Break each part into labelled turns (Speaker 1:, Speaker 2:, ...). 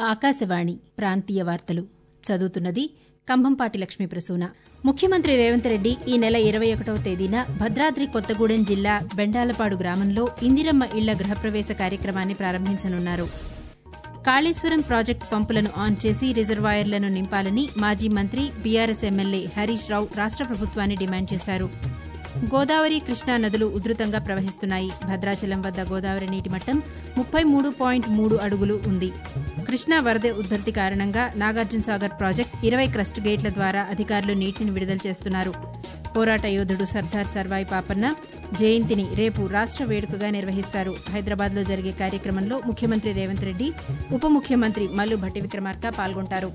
Speaker 1: ఆకాశవాణి ప్రాంతీయ వార్తలు చదువుతున్నది కంభంపాటి లక్ష్మీ ప్రసూన ముఖ్యమంత్రి రేవంత్ రెడ్డి ఈ నెల ఇరవై ఒకటవ తేదీన భద్రాద్రి కొత్తగూడెం జిల్లా బెండాలపాడు గ్రామంలో ఇందిరమ్మ ఇళ్ల గృహప్రవేశ కార్యక్రమాన్ని ప్రారంభించనున్నారు కాళేశ్వరం ప్రాజెక్టు పంపులను ఆన్ చేసి రిజర్వాయర్లను నింపాలని మాజీ మంత్రి బీఆర్ఎస్ ఎమ్మెల్యే హరీష్ రావు రాష్ట ప్రభుత్వాన్ని డిమాండ్ చేశారు గోదావరి కృష్ణా నదులు ఉధృతంగా ప్రవహిస్తున్నాయి భద్రాచలం వద్ద గోదావరి నీటి మట్టం ముప్పై మూడు పాయింట్ మూడు అడుగులు ఉంది కృష్ణా వరద ఉధృతి కారణంగా నాగార్జునసాగర్ ప్రాజెక్టు ఇరవై క్రస్ట్ గేట్ల ద్వారా అధికారులు నీటిని విడుదల చేస్తున్నారు పోరాట యోధుడు సర్దార్ సర్వాయి పాపన్న జయంతిని రేపు రాష్ట వేడుకగా నిర్వహిస్తారు హైదరాబాద్లో జరిగే కార్యక్రమంలో ముఖ్యమంత్రి రేవంత్ రెడ్డి ఉప ముఖ్యమంత్రి మల్లు భట్టి విక్రమార్క పాల్గొంటారు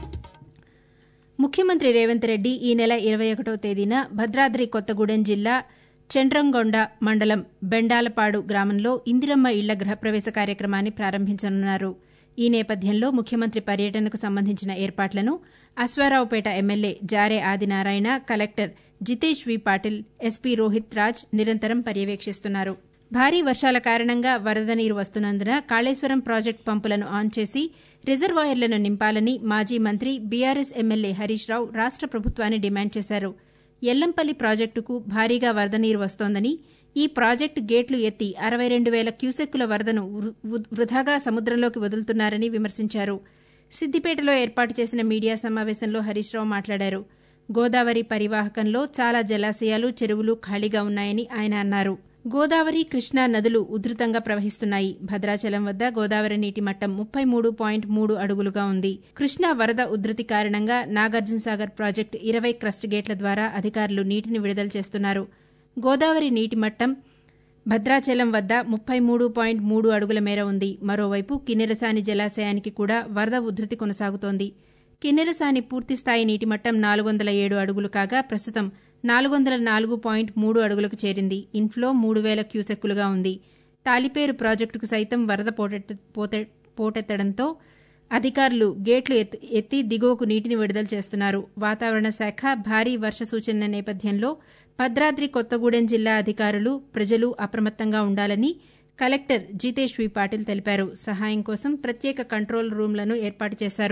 Speaker 1: ముఖ్యమంత్రి రేవంత్ రెడ్డి ఈ నెల ఇరవై ఒకటో తేదీన భద్రాద్రి కొత్తగూడెం జిల్లా చండ్రంగొండ మండలం బెండాలపాడు గ్రామంలో ఇందిరమ్మ ఇళ్ల గృహప్రవేశ కార్యక్రమాన్ని ప్రారంభించనున్నారు ఈ నేపథ్యంలో ముఖ్యమంత్రి పర్యటనకు సంబంధించిన ఏర్పాట్లను Aswaraopeta MLA Jare Adinarayana collector Jitesh V Patil SP Rohit Raj నిరంతరం పర్యవేక్షిస్తున్నారు భారీ వర్షాల కారణంగా వరద నీరు వస్తున్నందున కాళేశ్వరం ప్రాజెక్టు పంపులను ఆన్ చేసి రిజర్వాయర్లను నింపాలని మాజీ మంత్రి బీఆర్ఎస్ ఎమ్మెల్యే హరీష్ రావు రాష్ట ప్రభుత్వాన్ని డిమాండ్ చేశారు ఎల్లంపల్లి ప్రాజెక్టుకు భారీగా వరద నీరు వస్తోందని ఈ ప్రాజెక్టు గేట్లు ఎత్తి అరవై రెండు వేల క్యూసెక్కుల వరదను వృధాగా సముద్రంలోకి వదులుతున్నారని విమర్శించారు సిద్దిపేటలో ఏర్పాటు చేసిన మీడియా సమావేశంలో హరీష్ రావు మాట్లాడారు గోదావరి పరివాహకంలో చాలా జలాశయాలు చెరువులు ఖాళీగా ఉన్నాయని ఆయన అన్నారు గోదావరి కృష్ణా నదులు ఉధృతంగా ప్రవహిస్తున్నాయి భద్రాచలం వద్ద గోదావరి నీటి మట్టం ముప్పై మూడు పాయింట్ మూడు అడుగులుగా ఉంది కృష్ణా వరద ఉధృతి కారణంగా నాగార్జునసాగర్ ప్రాజెక్టు ఇరవై క్రస్ట్ గేట్ల ద్వారా అధికారులు నీటిని విడుదల చేస్తున్నారు గోదావరి నీటి మట్టం భద్రాచలం వద్ద ముప్పై మూడు పాయింట్ మూడు అడుగుల మేర ఉంది మరోవైపు కిన్నెరసాని జలాశయానికి కూడా వరద ఉధృతి కొనసాగుతోంది కిన్నెరసాని పూర్తిస్థాయి నీటి మట్టం నాలుగు వందల ఏడు అడుగులు కాగా ప్రస్తుతం నాలుగు వందల నాలుగు పాయింట్ మూడు అడుగులకు చేరింది ఇన్ఫ్లో మూడు వేల క్యూసెక్కులుగా ఉంది తాలిపేరు ప్రాజెక్టుకు సైతం వరద పోటెత్తడంతో అధికారులు గేట్లు ఎత్తి దిగువకు నీటిని విడుదల చేస్తున్నారు వాతావరణ శాఖ భారీ వర్ష సూచనల నేపథ్యంలో భద్రాద్రి కొత్తగూడెం జిల్లా అధికారులు ప్రజలు అప్రమత్తంగా ఉండాలని కలెక్టర్ జితేష్ వి పాటిల్ తెలిపారు సహాయం కోసం ప్రత్యేక కంట్రోల్ రూంలను ఏర్పాటు చేశారు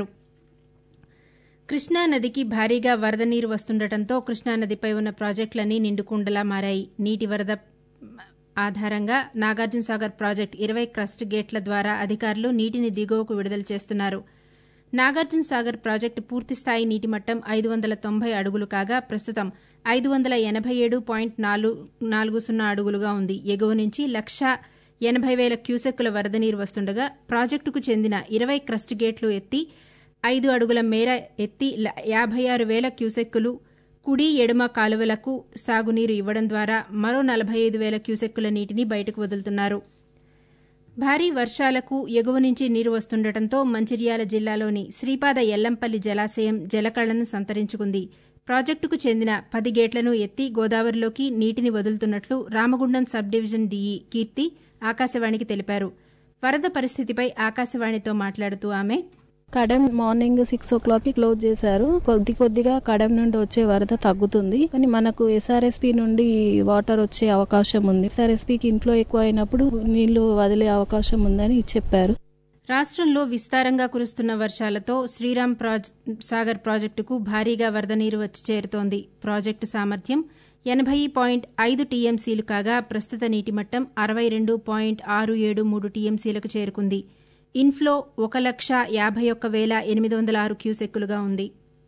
Speaker 1: కృష్ణానదికి భారీగా వరద నీరు వస్తుండటంతో కృష్ణానదిపై ఉన్న ప్రాజెక్టులన్నీ నిండుకుండలా మారాయి నీటి వరద ఆధారంగా నాగార్జునసాగర్ ప్రాజెక్టు ఇరవై క్రస్ట్ గేట్ల ద్వారా అధికారులు నీటిని దిగువకు విడుదల చేస్తున్నారు నాగార్జునసాగర్ ప్రాజెక్టు పూర్తిస్థాయి నీటి మట్టం ఐదు వందల తొంభై అడుగులు కాగా ప్రస్తుతం ఐదు వందల ఎనభై ఏడు పాయింట్ నాలుగు సున్నా అడుగులుగా ఉంది ఎగువ నుంచి లక్ష ఎనభై వేల క్యూసెక్కుల వరద నీరు వస్తుండగా ప్రాజెక్టుకు చెందిన ఇరవై క్రస్ట్ గేట్లు ఎత్తి ఐదు అడుగుల మేర ఎత్తి యాభై ఆరు వేల క్యూసెక్కులు కుడి ఎడమ కాలువలకు సాగునీరు ఇవ్వడం ద్వారా మరో నలభై ఐదు వేల క్యూసెక్కుల నీటిని బయటకు వదులుతున్నారు భారీ వర్షాలకు ఎగువ నుంచి నీరు వస్తుండటంతో మంచిర్యాల జిల్లాలోని శ్రీపాద ఎల్లంపల్లి జలాశయం జలకళను సంతరించుకుంది ప్రాజెక్టుకు చెందిన పది గేట్లను ఎత్తి గోదావరిలోకి నీటిని వదులుతున్నట్లు Ramagundam sub division DE Keerthi ఆకాశవాణికి తెలిపారు వరద పరిస్థితిపై ఆకాశవాణితో మాట్లాడుతూ ఆమె
Speaker 2: Kadem morning six o'clock కి క్లోజ్ చేశారు కొద్ది కొద్దిగా కడెం నుండి వచ్చే వరద తగ్గుతుంది కానీ మనకు ఎస్ఆర్ఎస్పి నుండి వాటర్ వచ్చే అవకాశం ఉంది ఎస్ఆర్ఎస్పికి ఇంట్లో ఎక్కువ అయినప్పుడు నీళ్లు వదిలే అవకాశం ఉందని చెప్పారు
Speaker 1: రాష్ట్రంలో విస్తారంగా కురుస్తున్న వర్షాలతో శ్రీరామ్ సాగర్ ప్రాజెక్టుకు భారీగా వరద నీరు వచ్చి చేరుతోంది ప్రాజెక్టు సామర్థ్యం ఎనభై పాయింట్ ఐదు టీఎంసీలు కాగా ప్రస్తుత నీటి మట్టం అరవై రెండు పాయింట్ ఆరు ఏడు మూడు టీఎంసీలకు చేరుకుంది ఇన్ఫ్లో ఒక లక్ష యాభై ఒక్క వేల ఎనిమిది వందల ఆరు క్యూసెక్కులుగా ఉంది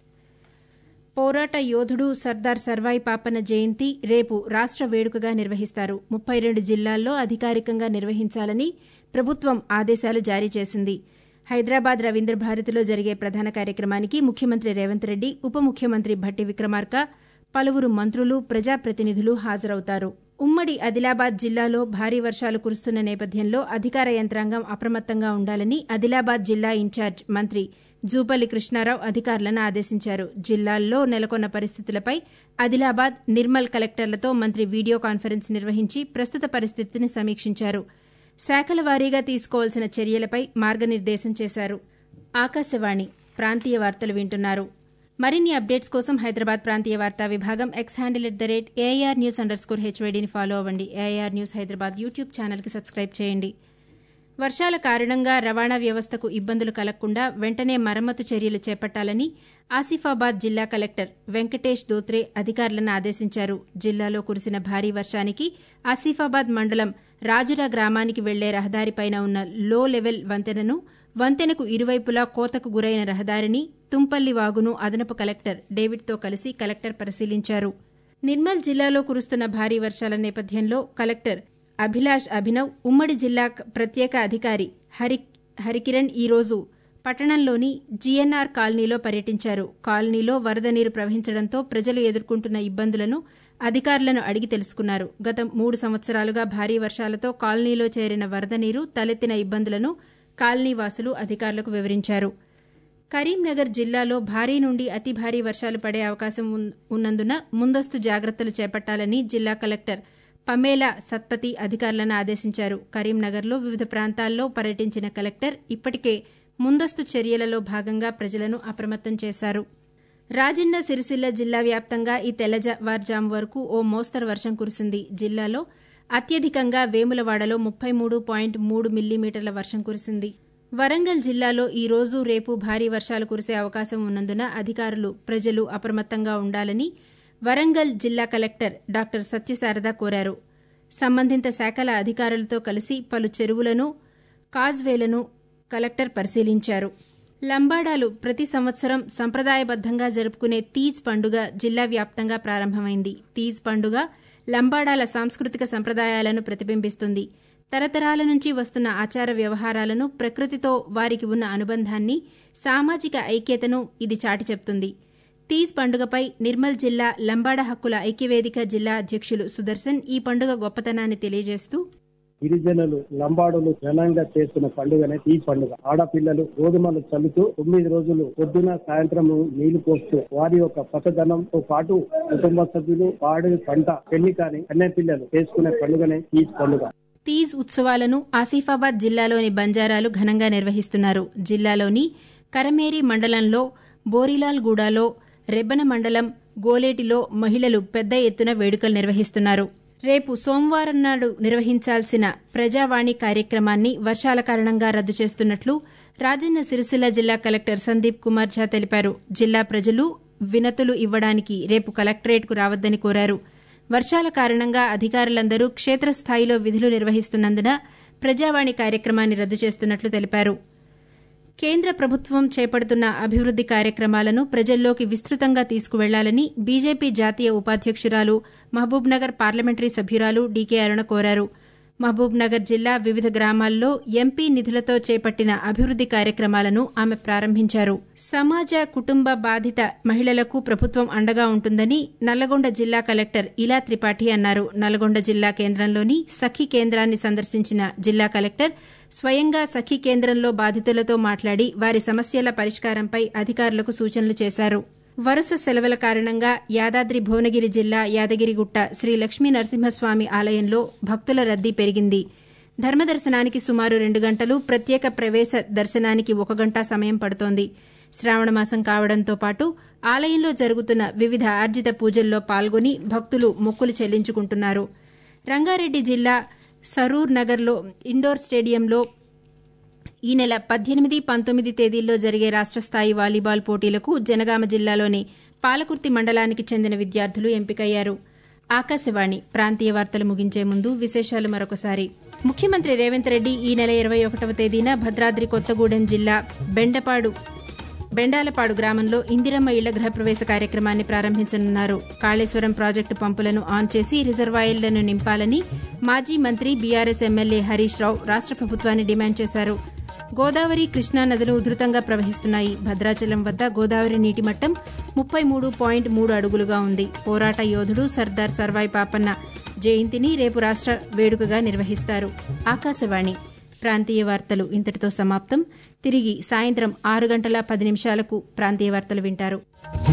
Speaker 1: పోరాట యోధుడు సర్దార్ సర్వాయి పాపన్న జయంతి రేపు రాష్ట వేడుకగా నిర్వహిస్తారు ముప్పై రెండు జిల్లాల్లో అధికారికంగా నిర్వహించాలని ప్రభుత్వం ఆదేశాలు జారీ చేసింది హైదరాబాద్ రవీంద్ర భారతిలో జరిగే ప్రధాన కార్యక్రమానికి ముఖ్యమంత్రి రేవంత్ రెడ్డి ఉప ముఖ్యమంత్రి భట్టి విక్రమార్క పలువురు మంత్రులు ప్రజాప్రతినిధులు హాజరవుతారు ఉమ్మడి ఆదిలాబాద్ జిల్లాలో భారీ వర్షాలు కురుస్తున్న నేపథ్యంలో అధికార యంత్రాంగం అప్రమత్తంగా ఉండాలని ఆదిలాబాద్ జిల్లా ఇన్ఛార్జ్ మంత్రి జూపల్లి కృష్ణారావు అధికారులను ఆదేశించారు జిల్లాల్లో నెలకొన్న పరిస్థితులపై ఆదిలాబాద్ నిర్మల్ కలెక్టర్లతో మంత్రి వీడియో కాన్ఫరెన్స్ నిర్వహించి ప్రస్తుత పరిస్థితిని సమీక్షించారు శాఖల వారీగా తీసుకోవాల్సిన చర్యలపై మార్గనిర్దేశం చేశారు ఆకాశవాణి ప్రాంతీయ వార్తలు వింటున్నారు మరిన్ని అప్డేట్స్ కోసం హైదరాబాద్ ప్రాంతీయ వార్తా విభాగం X handle at the rate AIR news underscore హెచ్వైడీని ఫాలో అవ్వండి ఏఐఆర్ న్యూస్ హైదరాబాద్ యూట్యూబ్ ఛానల్కి సబ్స్క్రైబ్ చేయండి వర్షాల కారణంగా రవాణా వ్యవస్థకు ఇబ్బందులు కలగకుండా వెంటనే మరమ్మతు చర్యలు చేపట్టాలని ఆసిఫాబాద్ జిల్లా కలెక్టర్ వెంకటేష్ దోత్రే అధికారులను ఆదేశించారు జిల్లాలో కురిసిన భారీ వర్షానికి ఆసిఫాబాద్ మండలం రాజురా గ్రామానికి వెళ్లే రహదారిపైన ఉన్న లో లెవెల్ వంతెనను వంతెనకు ఇరువైపులా కోతకు గురైన రహదారిని తుంపల్లి వాగును అదనపు కలెక్టర్ డేవిడ్తో కలిసి కలెక్టర్ పరిశీలించారు నిర్మల్ జిల్లాలో కురుస్తున్న భారీ వర్షాల నేపథ్యంలో కలెక్టర్ అభిలాష్ అభినవ్ ఉమ్మడి జిల్లా ప్రత్యేక అధికారి హరి హరికిరణ్ ఈరోజు పట్టణంలోని జీఎన్ఆర్ కాలనీలో పర్యటించారు కాలనీలో వరద నీరు ప్రవహించడంతో ప్రజలు ఎదుర్కొంటున్న ఇబ్బందులను అధికారులను అడిగి తెలుసుకున్నారు గత మూడు సంవత్సరాలుగా భారీ వర్షాలతో కాలనీలో చేరిన వరద నీరు తలెత్తిన ఇబ్బందులను కాలనీవాసులు అధికారులకు వివరించారు కరీంనగర్ జిల్లాలో భారీ నుండి అతి భారీ వర్షాలు పడే అవకాశం ఉన్నందున ముందస్తు జాగ్రత్తలు చేపట్టాలని జిల్లా కలెక్టర్ పమేలా సత్పతి అధికారులను ఆదేశించారు కరీంనగర్లో వివిధ ప్రాంతాల్లో పర్యటించిన కలెక్టర్ ఇప్పటికే ముందస్తు చర్యలలో భాగంగా ప్రజలను అప్రమత్తం చేశారు రాజన్న సిరిసిల్ల జిల్లా వ్యాప్తంగా ఈ తెల్లవారుజాము వరకు ఓ మోస్తరు వర్షం కురిసింది జిల్లాలో అత్యధికంగా వేములవాడలో ముప్పై మూడు పాయింట్ మూడు మిల్లీమీటర్ల వర్షం కురిసింది వరంగల్ జిల్లాలో ఈ రోజు రేపు భారీ వర్షాలు కురిసే అవకాశం ఉన్నందున అధికారులు ప్రజలు అప్రమత్తంగా ఉండాలని వరంగల్ జిల్లా కలెక్టర్ డాక్టర్ సత్యశారద కోరారు సంబంధిత శాఖల అధికారులతో కలిసి పలు చెరువులను కాజ్వేలను కలెక్టర్ పరిశీలించారు లంబాడాలు ప్రతి సంవత్సరం సంప్రదాయబద్దంగా జరుపుకునే తీజ్ పండుగ జిల్లా వ్యాప్తంగా ప్రారంభమైంది తీజ్ పండుగ లంబాడాల సాంస్కృతిక సంప్రదాయాలను ప్రతిబింబిస్తుంది తరతరాల నుంచి వస్తున్న ఆచార వ్యవహారాలను ప్రకృతితో వారికి ఉన్న అనుబంధాన్ని సామాజిక ఐక్యతను ఇది చాటి చెప్తుంది తీజ్ పండుగపై నిర్మల్ జిల్లా లంబాడ హక్కుల ఐక్యవేదిక జిల్లా అధ్యక్షులు సుదర్శన్ ఈ పండుగ గొప్పతనాన్ని తెలియజేస్తూ
Speaker 3: గిరిజనులు లంబాడులు ఘనంగా చేస్తున్న పండుగనే ఈ పండుగ ఆడపిల్లలు గోధుమలు చల్లుతూ తొమ్మిది రోజులు పొద్దున సాయంత్రం నీళ్లు పోస్తూ వారి యొక్క పచ్చదనంతో పాటు కుటుంబ సభ్యులు పాడి పంట పెళ్లి కాని కన్య పిల్లలు చేసుకునే పండుగనే ఈ పండుగ
Speaker 1: తీజ్ ఉత్సవాలను ఆసిఫాబాద్ జిల్లాలోని బంజారాలు ఘనంగా నిర్వహిస్తున్నారు జిల్లాలోని కరమేరి మండలంలో బోరిలాల్ గూడాలో రెబ్బన మండలం గోలేటిలో మహిళలు పెద్ద ఎత్తున వేడుకలు నిర్వహిస్తున్నారు రేపు సోమవారం నాడు నిర్వహించాల్సిన ప్రజావాణి కార్యక్రమాన్ని వర్షాల కారణంగా రద్దు చేస్తున్నట్లు రాజన్న సిరిసిల్ల జిల్లా కలెక్టర్ సందీప్ కుమార్ ఝా తెలిపారు జిల్లా ప్రజలు వినతులు ఇవ్వడానికి రేపు కలెక్టరేట్కు రావద్దని కోరారు వర్షాల కారణంగా అధికారులందరూ క్షేత్రస్థాయిలో విధులు నిర్వహిస్తున్నందున ప్రజావాణి కార్యక్రమాన్ని రద్దు చేస్తున్నట్లు తెలిపారు కేంద్ర ప్రభుత్వం చేపడుతున్న అభివృద్ది కార్యక్రమాలను ప్రజల్లోకి విస్తృతంగా తీసుకువెళ్లాలని బీజేపీ జాతీయ ఉపాధ్యక్షురాలు మహబూబ్నగర్ పార్లమెంటరీ సభ్యురాలు డీకే అరుణ కోరారు మహబూబ్నగర్ జిల్లా వివిధ గ్రామాల్లో ఎంపీ నిధులతో చేపట్టిన అభివృద్ది కార్యక్రమాలను ఆమె ప్రారంభించారు సమాజ కుటుంబ బాధిత మహిళలకు ప్రభుత్వం అండగా ఉంటుందని నల్లగొండ జిల్లా కలెక్టర్ ఇలా త్రిపాఠి అన్నారు నల్గొండ జిల్లా కేంద్రంలోని సఖీ కేంద్రాన్ని సందర్శించిన జిల్లా కలెక్టర్ స్వయంగా సఖీ కేంద్రంలో బాధితులతో మాట్లాడి వారి సమస్యల పరిష్కారంపై అధికారులకు సూచనలు చేశారు వరుస సెలవుల కారణంగా యాదాద్రి భువనగిరి జిల్లా యాదగిరిగుట్ట శ్రీ లక్ష్మీ నరసింహస్వామి ఆలయంలో భక్తుల రద్దీ పెరిగింది ధర్మదర్శనానికి సుమారు రెండు గంటలు ప్రత్యేక ప్రవేశ దర్శనానికి ఒక గంట సమయం పడుతోంది శ్రావణమాసం కావడంతో పాటు ఆలయంలో జరుగుతున్న వివిధ ఆర్జిత పూజల్లో పాల్గొని భక్తులు మొక్కులు చెల్లించుకుంటున్నారు రంగారెడ్డి జిల్లా సరూర్ నగర్లో ఇండోర్ స్టేడియంలో ఈ నెల పద్దెనిమిది పంతొమ్మిది తేదీల్లో జరిగే రాష్ట స్థాయి వాలీబాల్ పోటీలకు జనగామ జిల్లాలోని పాలకుర్తి మండలానికి చెందిన విద్యార్థులు ఎంపికయ్యారు ఆకాశవాణి ప్రాంతీయ వార్తలు ముగించే ముందు విశేషాలు మరొకసారి ముఖ్యమంత్రి రేవంత్ రెడ్డి ఈ నెల ఇరవై ఒకటవ తేదీన భద్రాద్రి కొత్తగూడెం జిల్లా బెండపాడు బెండాలపాడు గ్రామంలో ఇందిరమ్మ ఇళ్ల గృహప్రవేశ కార్యక్రమాన్ని ప్రారంభించనున్నారు కాళేశ్వరం ప్రాజెక్టు పంపులను ఆన్ చేసి రిజర్వాయర్లను నింపాలని మాజీ మంత్రి బీఆర్ఎస్ ఎమ్మెల్యే హరీష్ రావు రాష్ట ప్రభుత్వాన్ని డిమాండ్ చేశారు గోదావరి కృష్ణా నదులు ఉధృతంగా ప్రవహిస్తున్నాయి భద్రాచలం వద్ద గోదావరి నీటి మట్టం ముప్పై మూడు పాయింట్ మూడు అడుగులుగా ఉంది పోరాట యోధుడు సర్దార్ సర్వాయి పాపన్న జయంతిని రేపు రాష్ట వేడుకగా నిర్వహిస్తారు ఆకాశవాణి ప్రాంతీయ వార్తలు ఇంతటితో సమాప్తం తిరిగి సాయంత్రం ఆరు గంటల పది నిమిషాలకు ప్రాంతీయ వార్తలు వింటారు